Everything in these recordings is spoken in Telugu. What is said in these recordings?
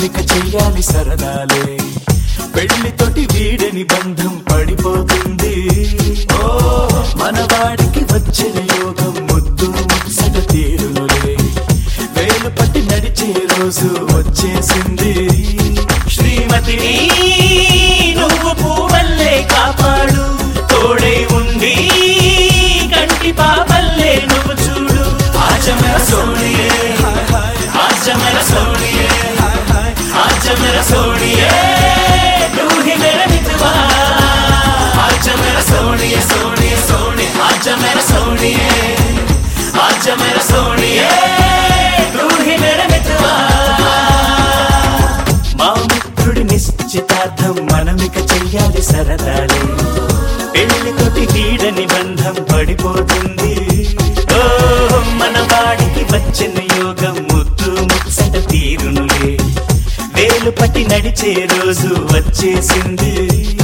మనమిక చెయ్యాలి సరదాలే పెళ్లితోటి వీడని బంధం పడిపోతుంది ఓ మనవాడికి వచ్చిన యోగం ముద్దు ముచ్చట తీరునులే వేలు పట్టి నడిచే రోజు వచ్చేసింది శ్రీమతిని నువ్వు పూవల్లే కాపాడు తోడై ఉండి కంటి పాపల్లే నువ్వు చూడు ఆచమర సోనియే ఆచమర సోనియే ఆచమర సోనియే నువ్వు హి మేరా మిత్వా ఆచమర సోనియే సోనియే సోనియే ఆచమర సోనియే ఆచమర సోనియే నువ్వు హి మేరా మిత్వా మా మిత్రుడి నిశ్చితార్థం మనమిక చెయ్యాలి సరదాలే పెళ్లితోటి వీడని బంధం పడిపోతుంది ఓ మన వాడికి వచ్చిన యోగం ముద్దు ముచ్చట తీరునులే వేలు పట్టి నడిచే రోజు వచ్చేసింది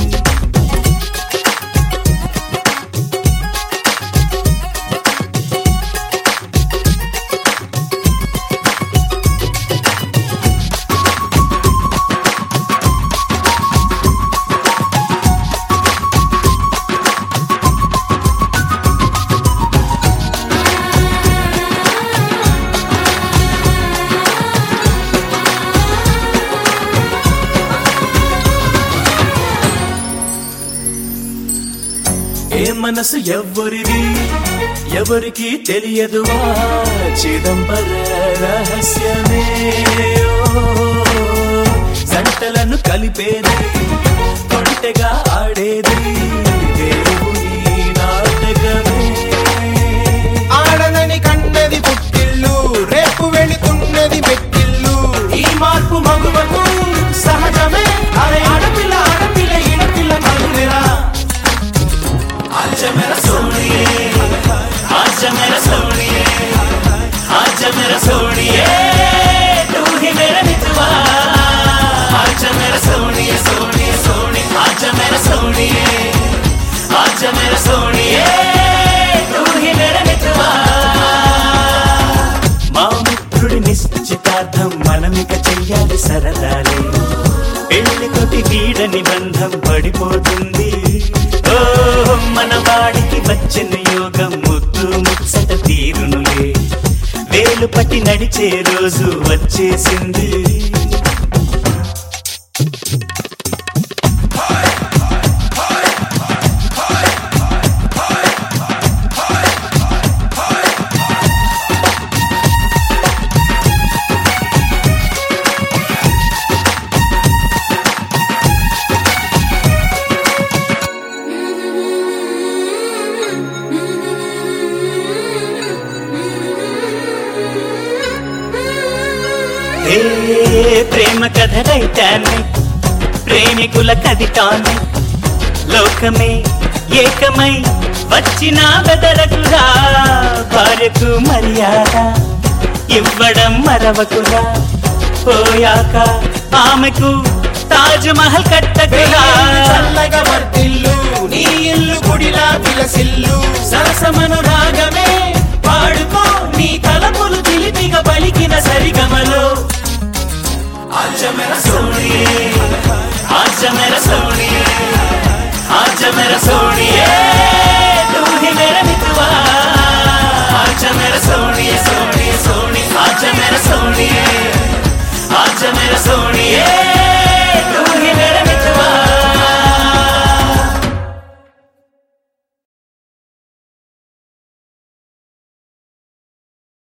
ఏ మనసు ఎవ్వరిది ఎవరికి తెలియదు ఆ చిదంబర రహస్యమే ఓ, జంటలను కలిపేది కొంటెగా ఆడేది దేవుని నాటకమే ఆడదని కన్నది పుట్టిల్లు రేపు వెళుతున్నది మెట్టిల్లు ఈ మార్పు మగువకు సహజమే అరే ఆడపిల్ల ఆడపిల్ల ఈడపిల్ల మగువెరా ఆజ మేరా సోనియే ఆజ మేరా సోనియే ఆజ మేరా సోనియే తూ హి మేరా మిత్వా ఆజ మేరా సోనియే సోనియే సోనియే ఆజ మేరా సోనియే ఆజ మేరా సోనియే తూ హి మేరా మిత్వా మా మిత్రుడి నిశ్చితార్థం మనమిక చెయ్యాలి సరదాలే పెళ్లితోటి వీడని బంధం పడిపోతుంది ఓ మన వాడికి వచ్చిన యోగం ముద్దు ముచ్చట తీరునులే వేలు పట్టి నడిచే రోజు వచ్చేసింది ఏ ప్రేమ కథ రైతాన్ని ప్రేమికుల కదితాన్ని లోకమే ఏకమై వచ్చిన బెదరకురా భార్యకు మర్యాద ఇవ్వడం మరవకురా పోయాక ఆమెకు తాజ్ మహల్ కట్టకురా చల్లగా వర్తిల్లు నీ ఇల్లు గుడిలా పిలసిల్లు సరసమను రాగమే పాడుకో నీ తలపులు చిలిపిగా పలికిన సరిగమలో ఆజ మేర సోనియే ఆజ మేర సోనియే ఆజ మేర సోనియే